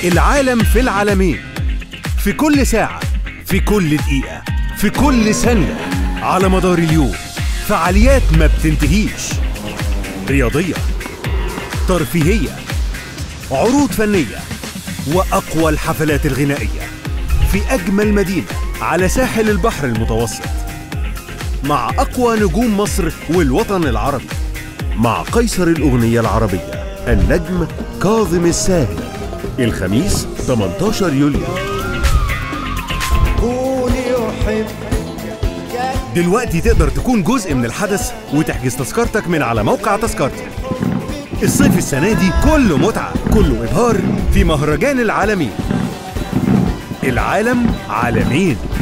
العالم في العالمين في كل ساعة في كل دقيقة في كل ثانية على مدار اليوم فعاليات ما بتنتهيش رياضية ترفيهية عروض فنية وأقوى الحفلات الغنائية في أجمل مدينة على ساحل البحر المتوسط مع أقوى نجوم مصر والوطن العربي مع قيصر الأغنية العربية النجم كاظم الساهر الخميس 18 يوليو قولي أحب دلوقتي تقدر تكون جزء من الحدث وتحجز تذكرتك من على موقع تذكرتي الصيف السنة دي كله متعة كله إبهار في مهرجان العالمين العالم عالمين